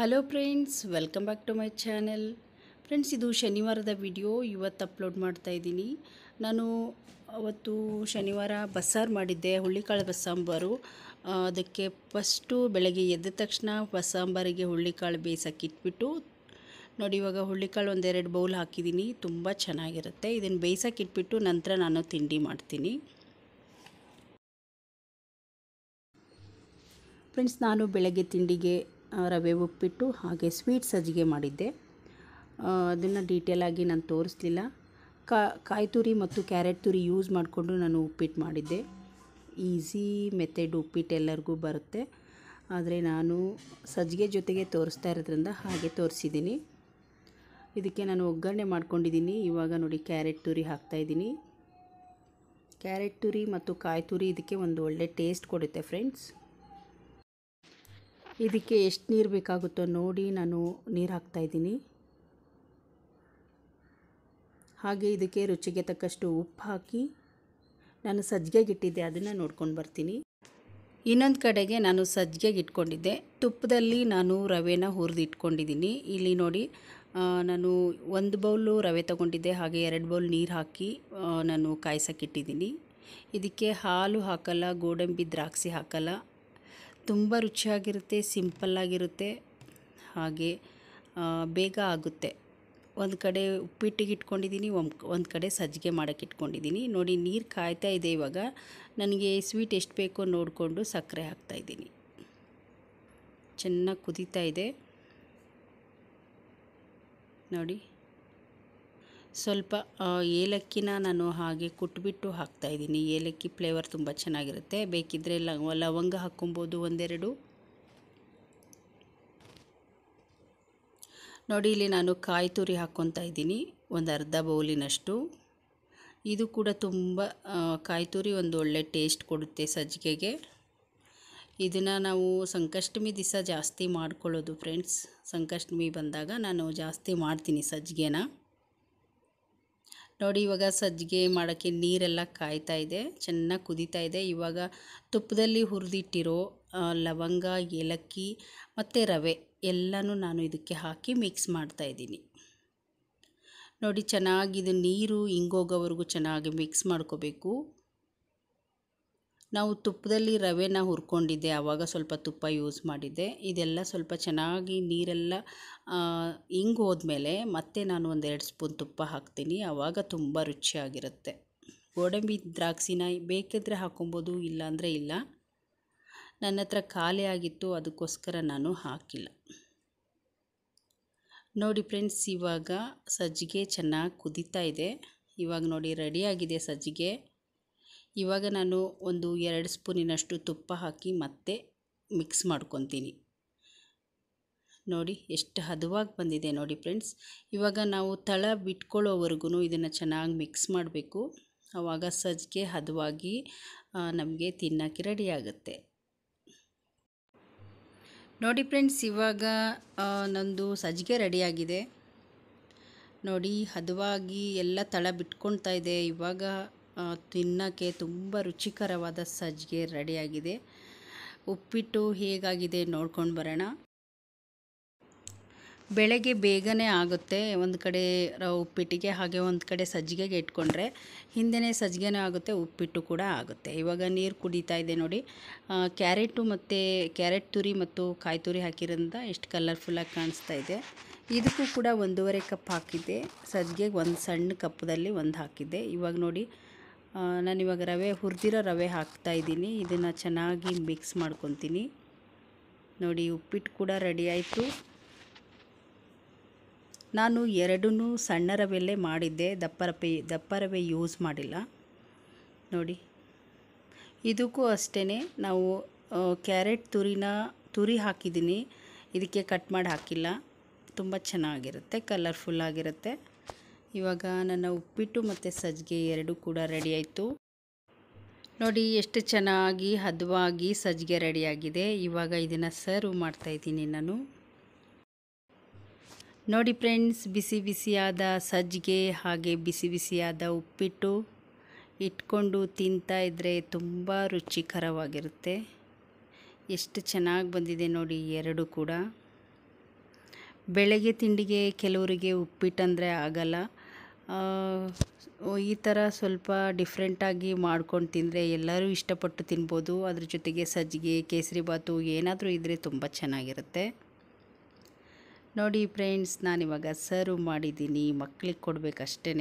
hello friends welcome back to my channel friends ಇದು ಶನಿವಾರದ video ಇವತ್ತು ಅಪ್ಲೋಡ್ ಮಾಡ್ತಾ ಇದ್ದೀನಿ ನಾನು ಅವತ್ತು ಶನಿವಾರ ಬಸ್ಸಾರು ಮಾಡಿದ್ದೆ ಹುಳ್ಳಿಕಾಳು ಬಸ್ಸಾಂಬಾರು ಆ, ಅದಕ್ಕೆ ಫಸ್ಟು ಬೆಳಗ್ಗೆ ಎದ್ದ ತಕ್ಷಣ ಬಸ್ಸಾಂಬಾರಿಗೆ ಹುಳ್ಳಿಕಾಳು ಬೇಯಿಸೋಕೆ ಇಟ್ಬಿಟ್ಟು ನೋಡಿ ಇವಾಗ ಹುಳ್ಳಿಕಾಳು ಒಂದೆರಡು ಬೌಲ್ ಹಾಕಿದ್ದೀನಿ ತುಂಬ ಚೆನ್ನಾಗಿರುತ್ತೆ ಇದನ್ನು ಬೇಯಿಸೋಕೆ ಇಟ್ಬಿಟ್ಟು ನಂತರ ನಾನು ತಿಂಡಿ ಮಾಡ್ತೀನಿ ಫ್ರೆಂಡ್ಸ್ ನಾನು ಬೆಳಗ್ಗೆ ತಿಂಡಿಗೆ ಆ, ರವೆ ಉಪ್ಪಿಟ್ಟು ಹಾಗೆ ಸ್ವೀಟ್ ಸಜ್ಜಿಗೆ ಮಾಡಿದ್ದೆ ಅದನ್ನು ಡೀಟೇಲಾಗಿ ನಾನು ತೋರಿಸ್ಲಿಲ್ಲ ಕಾ ಕಾಯಿ ತುರಿ ಮತ್ತು ಕ್ಯಾರೆಟ್ ತುರಿ ಯೂಸ್ ಮಾಡಿಕೊಂಡು ನಾನು ಉಪ್ಪಿಟ್ಟು ಮಾಡಿದ್ದೆ ಈಸಿ ಮೆಥಡ್ ಉಪ್ಪಿಟ್ಟು ಎಲ್ಲರಿಗೂ ಬರುತ್ತೆ ಆದರೆ ನಾನು ಸಜ್ಜಿಗೆ ಜೊತೆಗೆ ತೋರಿಸ್ತಾ ಇರೋದ್ರಿಂದ ಹಾಗೆ ತೋರಿಸಿದ್ದೀನಿ ಇದಕ್ಕೆ ನಾನು ಒಗ್ಗರಣೆ ಮಾಡ್ಕೊಂಡಿದ್ದೀನಿ ಇವಾಗ ನೋಡಿ ಕ್ಯಾರೆಟ್ ತುರಿ ಹಾಕ್ತಾಯಿದ್ದೀನಿ ಕ್ಯಾರೆಟ್ ತುರಿ ಮತ್ತು ಕಾಯಿ ತುರಿ ಇದಕ್ಕೆ ಒಂದು ಒಳ್ಳೆ ಟೇಸ್ಟ್ ಕೊಡುತ್ತೆ ಫ್ರೆಂಡ್ಸ್ ಇದಕ್ಕೆ ಎಷ್ಟು ನೀರು ಬೇಕಾಗುತ್ತೋ ನೋಡಿ ನಾನು ನೀರು ಹಾಕ್ತಾಯಿದ್ದೀನಿ ಹಾಗೆ ಇದಕ್ಕೆ ರುಚಿಗೆ ತಕ್ಕಷ್ಟು ಉಪ್ಪು ಹಾಕಿ ನಾನು ಸಜ್ಜಿಗೆಗೆ ಇಟ್ಟಿದ್ದೆ ಅದನ್ನು ನೋಡ್ಕೊಂಡು ಬರ್ತೀನಿ ಇನ್ನೊಂದು ಕಡೆಗೆ ನಾನು ಸಜ್ಜಿಗೆಗೆ ಇಟ್ಕೊಂಡಿದ್ದೆ ತುಪ್ಪದಲ್ಲಿ ನಾನು ರವೆನ ಹುರಿದು ಇಟ್ಕೊಂಡಿದ್ದೀನಿ ಇಲ್ಲಿ ನೋಡಿ ಆ, ನಾನು ಒಂದು ಬೌಲು ರವೆ ತಗೊಂಡಿದ್ದೆ ಹಾಗೆ ಎರಡು ಬೌಲ್ ನೀರು ಹಾಕಿ ಆ, ನಾನು ಕಾಯ್ಸೋಕ್ಕಿಟ್ಟಿದ್ದೀನಿ ಇದಕ್ಕೆ ಹಾಲು ಹಾಕಲ್ಲ ಗೋಡಂಬಿ ದ್ರಾಕ್ಷಿ ಹಾಕಲ್ಲ ತುಂಬ ರುಚಿಯಾಗಿರುತ್ತೆ ಸಿಂಪಲ್ಲಾಗಿರುತ್ತೆ ಹಾಗೆ ಆ, ಬೇಗ ಆಗುತ್ತೆ ಒಂದು ಕಡೆ ಉಪ್ಪಿಟ್ಟಿಗೆ ಇಟ್ಕೊಂಡಿದ್ದೀನಿ ಒಂದು ಒಂದು ಕಡೆ ಸಜ್ಜಿಗೆ ಮಾಡೋಕ್ಕೆ ಇಟ್ಕೊಂಡಿದ್ದೀನಿ ನೋಡಿ ನೀರು ಕಾಯ್ತಾ ಇದೆ ಇವಾಗ ನನಗೆ ಸ್ವೀಟ್ ಎಷ್ಟು ಬೇಕೋ ನೋಡಿಕೊಂಡು ಸಕ್ಕರೆ ಹಾಕ್ತಾಯಿದ್ದೀನಿ ಚೆನ್ನಾಗಿ ಕುದೀತಾ ಇದೆ ನೋಡಿ ಸ್ವಲ್ಪ ಆ, ಏಲಕ್ಕಿನ ನಾನು ಹಾಗೆ ಕುಟ್ಬಿಟ್ಟು ಹಾಕ್ತಾಯಿದ್ದೀನಿ ಏಲಕ್ಕಿ ಫ್ಲೇವರ್ ತುಂಬ ಚೆನ್ನಾಗಿರುತ್ತೆ ಬೇಕಿದ್ದರೆ ಲವ ಲವಂಗ ಹಾಕ್ಕೊಬೋದು ಒಂದೆರಡು ನೋಡಿ ಇಲ್ಲಿ ನಾನು ಕಾಯಿ ತುರಿ ಹಾಕ್ಕೊತಾ ಇದ್ದೀನಿ ಒಂದು ಅರ್ಧ ಬೌಲಿನಷ್ಟು ಇದು ಕೂಡ ತುಂಬ ಆ, ಕಾಯಿ ತುರಿ ಒಂದು ಒಳ್ಳೆ ಟೇಸ್ಟ್ ಕೊಡುತ್ತೆ ಸಜ್ಜಿಗೆಗೆ ಇದನ್ನು ನಾವು ಸಂಕಷ್ಟಮಿ ದಿವಸ ಜಾಸ್ತಿ ಮಾಡ್ಕೊಳ್ಳೋದು ಫ್ರೆಂಡ್ಸ್ ಸಂಕಷ್ಟಮಿ ಬಂದಾಗ ನಾನು ಜಾಸ್ತಿ ಮಾಡ್ತೀನಿ ಸಜ್ಜಿಗೆನ ನೋಡಿ ಇವಾಗ ಸಜ್ಜಿಗೆ ಮಾಡೋಕ್ಕೆ ನೀರೆಲ್ಲ ಕಾಯ್ತಾ ಇದೆ ಚೆನ್ನಾಗಿ ಕುದೀತಾ ಇದೆ ಇವಾಗ ತುಪ್ಪದಲ್ಲಿ ಹುರಿದಿಟ್ಟಿರೋ ಆ, ಲವಂಗ ಏಲಕ್ಕಿ ಮತ್ತು ರವೆ ಎಲ್ಲನೂ ನಾನು ಇದಕ್ಕೆ ಹಾಕಿ ಮಿಕ್ಸ್ ಮಾಡ್ತಾ ಇದ್ದೀನಿ ನೋಡಿ ಚೆನ್ನಾಗಿ ಇದು ನೀರು ಹಿಂಗೋಗೋವರೆಗೂ ಚೆನ್ನಾಗಿ ಮಿಕ್ಸ್ ಮಾಡ್ಕೋಬೇಕು ನಾವು ತುಪ್ಪದಲ್ಲಿ ರವೆನ ಹುರ್ಕೊಂಡಿದ್ದೆ ಆವಾಗ ಸ್ವಲ್ಪ ತುಪ್ಪ ಯೂಸ್ ಮಾಡಿದ್ದೆ ಇದೆಲ್ಲ ಸ್ವಲ್ಪ ಚೆನ್ನಾಗಿ ನೀರೆಲ್ಲ ಹಿಂಗೆ ಹೋದ್ಮೇಲೆ ಮತ್ತೆ ನಾನು ಒಂದೆರಡು ಸ್ಪೂನ್ ತುಪ್ಪ ಹಾಕ್ತೀನಿ ಆವಾಗ ತುಂಬ ರುಚಿಯಾಗಿರುತ್ತೆ ಗೋಡಂಬಿ ದ್ರಾಕ್ಷಿನ ಬೇಕಿದ್ರೆ ಹಾಕೊಬೋದು ಇಲ್ಲಾಂದರೆ ಇಲ್ಲ ನನ್ನ ಹತ್ರ ಖಾಲಿ ಆಗಿತ್ತು ಅದಕ್ಕೋಸ್ಕರ ನಾನು ಹಾಕಿಲ್ಲ ನೋಡಿ ಫ್ರೆಂಡ್ಸ್ ಇವಾಗ ಸಜ್ಜಿಗೆ ಚೆನ್ನಾಗಿ ಕುದೀತಾ ಇದೆ ಇವಾಗ ನೋಡಿ ರೆಡಿಯಾಗಿದೆ ಸಜ್ಜಿಗೆ ಇವಾಗ ನಾನು ಒಂದು ಎರಡು ಸ್ಪೂನಿನಷ್ಟು ತುಪ್ಪ ಹಾಕಿ ಮತ್ತೆ ಮಿಕ್ಸ್ ಮಾಡ್ಕೊತೀನಿ ನೋಡಿ ಎಷ್ಟು ಹದವಾಗಿ ಬಂದಿದೆ ನೋಡಿ ಫ್ರೆಂಡ್ಸ್ ಇವಾಗ ನಾವು ತಳ ಬಿಟ್ಕೊಳ್ಳೋವರೆಗೂ ಇದನ್ನು ಚೆನ್ನಾಗಿ ಮಿಕ್ಸ್ ಮಾಡಬೇಕು ಆವಾಗ ಸಜ್ಜಿಗೆ ಹದವಾಗಿ ನಮಗೆ ತಿನ್ನೋಕ್ಕೆ ರೆಡಿ ಆಗುತ್ತೆ ನೋಡಿ ಫ್ರೆಂಡ್ಸ್ ಇವಾಗ ಆ, ನಂದು ಸಜ್ಜಿಗೆ ರೆಡಿಯಾಗಿದೆ ನೋಡಿ ಹದವಾಗಿ ಎಲ್ಲ ತಳ ಬಿಟ್ಕೊಳ್ತಾ ಇದೆ ಇವಾಗ ಆ, ತಿನ್ನೋಕ್ಕೆ ತುಂಬ ರುಚಿಕರವಾದ ಸಜ್ಜಿಗೆ ರೆಡಿಯಾಗಿದೆ ಉಪ್ಪಿಟ್ಟು ಹೇಗಾಗಿದೆ ನೋಡ್ಕೊಂಡು ಬರೋಣ ಬೆಳಗ್ಗೆ ಬೇಗನೆ ಆಗುತ್ತೆ ಒಂದು ಕಡೆ ರ- ಉಪ್ಪಿಟ್ಟಿಗೆ ಹಾಗೆ ಒಂದು ಕಡೆ ಸಜ್ಜಿಗೆಗೆ ಇಟ್ಕೊಂಡ್ರೆ ಹಿಂದೆನೇ ಸಜ್ಜಿಗೆನೂ ಆಗುತ್ತೆ ಉಪ್ಪಿಟ್ಟು ಕೂಡ ಆಗುತ್ತೆ ಇವಾಗ ನೀರು ಕುದೀತಾ ಇದೆ ನೋಡಿ ಆ, ಕ್ಯಾರೆಟು ಮತ್ತು ಕ್ಯಾರೆಟ್ ತುರಿ ಮತ್ತು ಕಾಯಿ ತುರಿ ಹಾಕಿರೋದ್ರಿಂದ ಎಷ್ಟು ಕಲರ್ಫುಲ್ಲಾಗಿ ಕಾಣಿಸ್ತಾ ಇದೆ ಇದಕ್ಕೂ ಕೂಡ ಒಂದೂವರೆ ಕಪ್ ಹಾಕಿದ್ದೆ ಸಜ್ಜಿಗೆಗೆ ಒಂದು ಸಣ್ಣ ಕಪ್ಪದಲ್ಲಿ ಒಂದು ಹಾಕಿದ್ದೆ ಇವಾಗ ನೋಡಿ ಆ, ನಾನಿವಾಗ ರವೆ ಹುರಿದಿರೋ ರವೆ ಹಾಕ್ತಾ ಇದ್ದೀನಿ ಇದನ್ನು ಚೆನ್ನಾಗಿ ಮಿಕ್ಸ್ ಮಾಡ್ಕೊತೀನಿ ನೋಡಿ ಉಪ್ಪಿಟ್ಟು ಕೂಡ ರೆಡಿ ಆಯಿತು ನಾನು ಎರಡೂ ಸಣ್ಣ ರವೆಯಲ್ಲೇ ಮಾಡಿದ್ದೆ ದಪ್ಪ ರವೆ ದಪ್ಪ ರವೆ ಯೂಸ್ ಮಾಡಿಲ್ಲ ನೋಡಿ ಇದಕ್ಕೂ ಅಷ್ಟೇ ನಾವು ಆ, ಕ್ಯಾರೆಟ್ ತುರಿನ ತುರಿ ಹಾಕಿದ್ದೀನಿ ಇದಕ್ಕೆ ಕಟ್ ಮಾಡಿ ಹಾಕಿಲ್ಲ ತುಂಬ ಚೆನ್ನಾಗಿರುತ್ತೆ ಕಲರ್ಫುಲ್ ಆಗಿರುತ್ತೆ ಇವಾಗ ನನ್ನ ಉಪ್ಪಿಟ್ಟು ಮತ್ತು ಸಜ್ಜಿಗೆ ಎರಡೂ ಕೂಡ ರೆಡಿ ಆಯಿತು ನೋಡಿ ಎಷ್ಟು ಚೆನ್ನಾಗಿ ಹದವಾಗಿ ಸಜ್ಜಿಗೆ ರೆಡಿಯಾಗಿದೆ ಇವಾಗ ಇದನ್ನು ಸರ್ವ್ ಮಾಡ್ತಾಯಿದ್ದೀನಿ ನಾನು ನೋಡಿ ಫ್ರೆಂಡ್ಸ್ ಬಿಸಿ ಬಿಸಿಯಾದ ಸಜ್ಜಿಗೆ ಹಾಗೆ ಬಿಸಿ ಬಿಸಿಯಾದ ಉಪ್ಪಿಟ್ಟು ಇಟ್ಕೊಂಡು ತಿಂತಾ ಇದ್ದರೆ ತುಂಬ ರುಚಿಕರವಾಗಿರುತ್ತೆ ಎಷ್ಟು ಚೆನ್ನಾಗಿ ಬಂದಿದೆ ನೋಡಿ ಎರಡು ಕೂಡ ಬೆಳಗ್ಗೆ ತಿಂಡಿಗೆ ಕೆಲವರಿಗೆ ಉಪ್ಪಿಟ್ಟಂದರೆ ಆಗಲ್ಲ ಆ, ಈ ಥರ ಸ್ವಲ್ಪ ಡಿಫ್ರೆಂಟಾಗಿ ಮಾಡ್ಕೊಂಡು ತಿಂದರೆ ಎಲ್ಲರೂ ಇಷ್ಟಪಟ್ಟು ತಿನ್ಬೋದು ಅದ್ರ ಜೊತೆಗೆ ಸಜ್ಜಿಗೆ ಕೇಸರಿಬಾತು ಏನಾದರೂ ಇದ್ದರೆ ತುಂಬ ಚೆನ್ನಾಗಿರುತ್ತೆ ನೋಡಿ ಫ್ರೆಂಡ್ಸ್ ನಾನಿವಾಗ ಸರ್ವ್ ಮಾಡಿದ್ದೀನಿ ಮಕ್ಳಿಗೆ ಕೊಡಬೇಕಷ್ಟೇ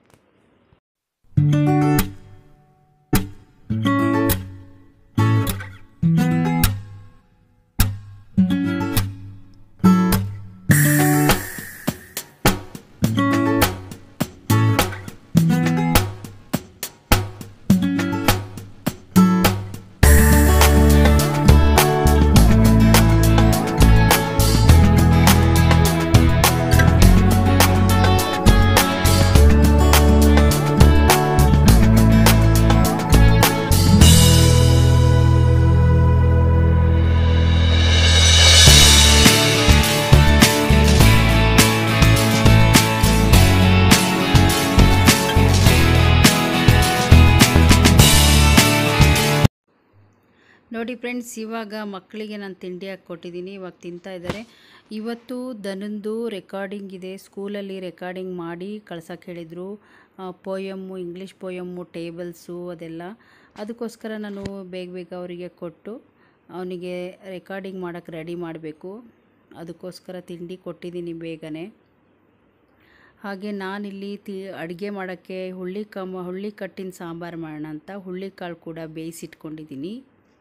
ನೋಡಿ ಫ್ರೆಂಡ್ಸ್ ಇವಾಗ ಮಕ್ಕಳಿಗೆ ನಾನು ತಿಂಡಿ ಹಾಕಿ ಕೊಟ್ಟಿದ್ದೀನಿ ಇವಾಗ ತಿಂತಾ ಇದ್ದಾರೆ ಇವತ್ತು ದನಂದು ರೆಕಾರ್ಡಿಂಗ್ ಇದೆ ಸ್ಕೂಲಲ್ಲಿ ರೆಕಾರ್ಡಿಂಗ್ ಮಾಡಿ ಕಳ್ಸೋಕೆ ಹೇಳಿದರು ಪೋಯಮ್ಮು ಇಂಗ್ಲೀಷ್ ಪೋಯಮ್ಮು ಟೇಬಲ್ಸು ಅದೆಲ್ಲ ಅದಕ್ಕೋಸ್ಕರ ನಾನು ಬೇಗ ಬೇಗ ಅವರಿಗೆ ಕೊಟ್ಟು ಅವನಿಗೆ ರೆಕಾರ್ಡಿಂಗ್ ಮಾಡೋಕ್ಕೆ ರೆಡಿ ಮಾಡಬೇಕು ಅದಕ್ಕೋಸ್ಕರ ತಿಂಡಿ ಕೊಟ್ಟಿದ್ದೀನಿ ಬೇಗನೆ ಹಾಗೆ ನಾನಿಲ್ಲಿ ತಿ ಅಡುಗೆ ಮಾಡೋಕ್ಕೆ ಹುಳ್ಳಿ ಕಮ್ಮ ಹುಳ್ಳಿ ಕಟ್ಟಿನ ಸಾಂಬಾರು ಮಾಡೋಣ ಅಂತ ಹುಳ್ಳಿಕಾಳು ಕೂಡ ಬೇಯಿಸಿಟ್ಕೊಂಡಿದ್ದೀನಿ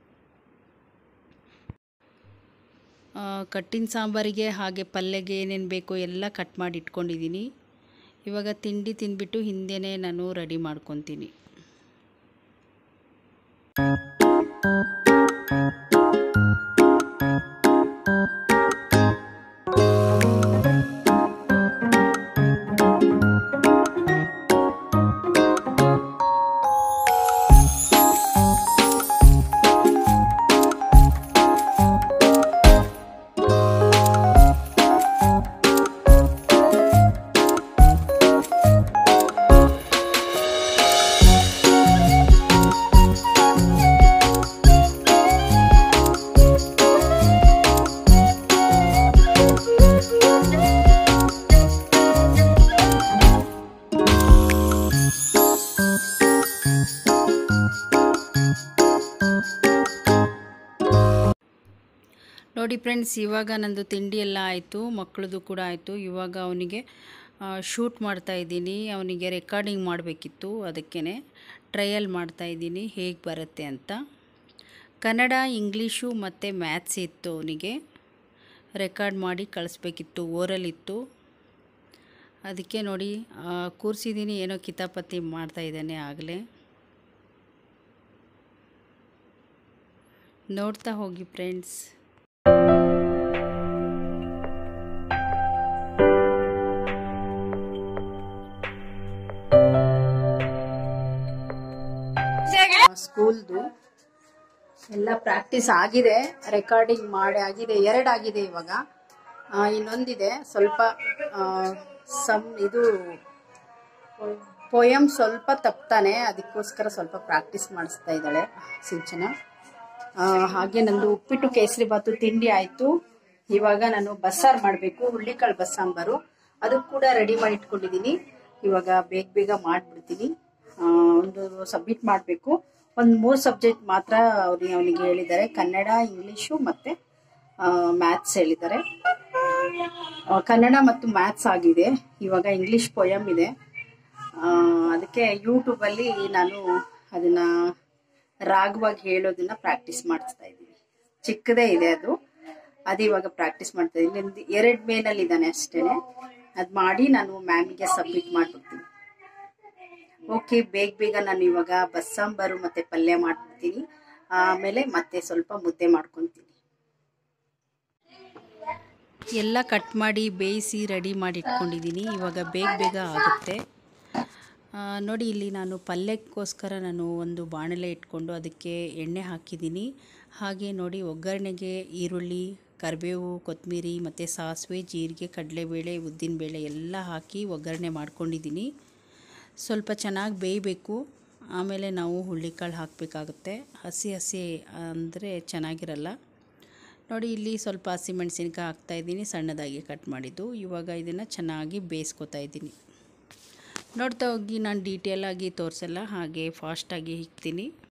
ಆ, ಕಟ್ಟಿನ ಸಾಂಬಾರಿಗೆ ಹಾಗೆ ಪಲ್ಯಗೆ ಏನೇನು ಬೇಕೋ ಎಲ್ಲ ಕಟ್ ಮಾಡಿ ಇಟ್ಕೊಂಡಿದ್ದೀನಿ ಇವಾಗ ತಿಂಡಿ ತಿಂದ್ಬಿಟ್ಟು ಹಿಂದೆನೇ ನಾನು ರೆಡಿ ಮಾಡ್ಕೊತೀನಿ ನೋಡಿ ಫ್ರೆಂಡ್ಸ್ ಇವಾಗ ನಂದು ತಿಂಡಿ ಎಲ್ಲ ಆಯಿತು ಮಕ್ಕಳದು ಕೂಡ ಆಯಿತು ಇವಾಗ ಅವನಿಗೆ ಶೂಟ್ ಮಾಡ್ತಾ ಇದ್ದೀನಿ ಅವನಿಗೆ ರೆಕಾರ್ಡಿಂಗ್ ಮಾಡಬೇಕಿತ್ತು ಅದಕ್ಕೇ ಟ್ರಯಲ್ ಮಾಡ್ತಾ ಇದ್ದೀನಿ ಹೇಗೆ ಬರುತ್ತೆ ಅಂತ ಕನ್ನಡ ಇಂಗ್ಲೀಷು ಮತ್ತು ಮ್ಯಾಥ್ಸ್ ಇತ್ತು ಅವನಿಗೆ ರೆಕಾರ್ಡ್ ಮಾಡಿ ಕಳಿಸ್ಬೇಕಿತ್ತು ಓರಲ್ ಇತ್ತು ಅದಕ್ಕೆ ನೋಡಿ ಕೂರಿಸಿದ್ದೀನಿ ಏನೋ ಕಿತಾಪತಿ ಮಾಡ್ತಾ ಇದ್ದಾನೆ ಆಗಲೇ ನೋಡ್ತಾ ಹೋಗಿ ಫ್ರೆಂಡ್ಸ್ ಸ್ಕೂಲ್ದು ಎಲ್ಲ ಪ್ರಾಕ್ಟೀಸ್ ಆಗಿದೆ ರೆಕಾರ್ಡಿಂಗ್ ಮಾಡಿ ಆಗಿದೆ ಎರಡಾಗಿದೆ ಇವಾಗ ಆ, ಇನ್ನೊಂದಿದೆ ಸ್ವಲ್ಪ ಆ, ಸಮ್ ಇದು ಪೋಯಮ್ ಸ್ವಲ್ಪ ತಪ್ತಾನೆ ಅದಕ್ಕೋಸ್ಕರ ಸ್ವಲ್ಪ ಪ್ರಾಕ್ಟೀಸ್ ಮಾಡಿಸ್ತಾ ಇದ್ದಾಳೆ ಸಿಂಚನ ಆ, ಹಾಗೆ ನಂದು ಉಪ್ಪಿಟ್ಟು ಕೇಸರಿ ಬಾತು ತಿಂಡಿ ಆಯ್ತು ಇವಾಗ ನಾನು ಬಸ್ಸಾರು ಮಾಡಬೇಕು ಹುಳ್ಳಿಕಾಳು ಬಸ್ಸಾಂಬಾರು ಅದು ಕೂಡ ರೆಡಿ ಮಾಡಿ ಇಟ್ಕೊಂಡಿದ್ದೀನಿ ಇವಾಗ ಬೇಗ ಬೇಗ ಮಾಡಿಬಿಡ್ತೀನಿ ಒಂದು ಸಬ್ಮಿಟ್ ಮಾಡಬೇಕು ಒಂದು ಮೂರು ಸಬ್ಜೆಕ್ಟ್ ಮಾತ್ರ ಅವ್ರಿಗೆ ಅವನಿಗೆ ಹೇಳಿದ್ದಾರೆ ಕನ್ನಡ ಇಂಗ್ಲೀಷು ಮತ್ತು ಮ್ಯಾಥ್ಸ್ ಹೇಳಿದ್ದಾರೆ ಆ, ಕನ್ನಡ ಮತ್ತು ಮ್ಯಾಥ್ಸ್ ಆಗಿದೆ ಇವಾಗ ಇಂಗ್ಲಿಷ್ ಪೊಯಮ್ ಇದೆ ಆ, ಅದಕ್ಕೆ ಯೂಟ್ಯೂಬಲ್ಲಿ ನಾನು ಅದನ್ನ ರಾಗವಾಗಿ ಹೇಳೋದನ್ನ ಪ್ರಾಕ್ಟೀಸ್ ಮಾಡಿಸ್ತಾ ಇದ್ದೀನಿ ಚಿಕ್ಕದೇ ಇದೆ ಅದು ಅದು ಇವಾಗ ಪ್ರಾಕ್ಟೀಸ್ ಮಾಡ್ತಾ ಇದ್ದೀನಿ ಎರಡು ಮೇನಲ್ಲಿ ಇದ್ದಾನೆ ಅಷ್ಟೇನೆ ಅದು ಮಾಡಿ ನಾನು ಮ್ಯಾಮಿಗೆ ಸಬ್ಮಿಟ್ ಮಾಡ್ಬಿಡ್ತೀನಿ ಓಕೆ ಬೇಗ ಬೇಗ ನಾನು ಇವಾಗ ಬಸ್ಸಾಂಬಾರು ಮತ್ತೆ ಪಲ್ಯ ಮಾಡ್ಬಿಡ್ತೀನಿ ಆಮೇಲೆ ಮತ್ತೆ ಸ್ವಲ್ಪ ಮುದ್ದೆ ಮಾಡ್ಕೊತೀನಿ ಎಲ್ಲ ಕಟ್ ಮಾಡಿ ಬೇಯಿಸಿ ರೆಡಿ ಮಾಡಿ ಇಟ್ಕೊಂಡಿದ್ದೀನಿ ಇವಾಗ ಬೇಗ ಬೇಗ ಆಗುತ್ತೆ ಆ, ನೋಡಿ ಇಲ್ಲಿ ನಾನು ಪಲ್ಯಕ್ಕೋಸ್ಕರ ನಾನು ಒಂದು ಬಾಣಲೆ ಇಟ್ಕೊಂಡು ಅದಕ್ಕೆ ಎಣ್ಣೆ ಹಾಕಿದ್ದೀನಿ ಹಾಗೆ ನೋಡಿ ಒಗ್ಗರಣೆಗೆ ಈರುಳ್ಳಿ ಕರಿಬೇವು ಕೊತ್ತಂಬರಿ ಮತ್ತು ಸಾಸಿವೆ ಜೀರಿಗೆ ಕಡಲೆಬೇಳೆ ಉದ್ದಿನಬೇಳೆ ಎಲ್ಲ ಹಾಕಿ ಒಗ್ಗರಣೆ ಮಾಡ್ಕೊಂಡಿದ್ದೀನಿ ಸ್ವಲ್ಪ ಚೆನ್ನಾಗಿ ಬೇಯಬೇಕು ಆಮೇಲೆ ನಾವು ಹುಳ್ಳಿಕಾಳು ಹಾಕಬೇಕಾಗುತ್ತೆ ಹಸಿ ಹಸಿ ಅಂದರೆ ಚೆನ್ನಾಗಿರಲ್ಲ ನೋಡಿ ಇಲ್ಲಿ ಸ್ವಲ್ಪ ಹಸಿಮೆಣಸಿನ್ಕಾಯಿ ಹಾಕ್ತಾಯಿದ್ದೀನಿ ಸಣ್ಣದಾಗಿ ಕಟ್ ಮಾಡಿದ್ದು ಇವಾಗ ಇದನ್ನು ಚೆನ್ನಾಗಿ ಬೇಯಿಸ್ಕೊತಾ ಇದ್ದೀನಿ ನೋಡ್ತಾ ಹೋಗಿ ನಾನು ಡೀಟೇಲಾಗಿ ತೋರಿಸಲ್ಲ ಹಾಗೆ ಫಾಸ್ಟಾಗಿ ಇಕ್ತೀನಿ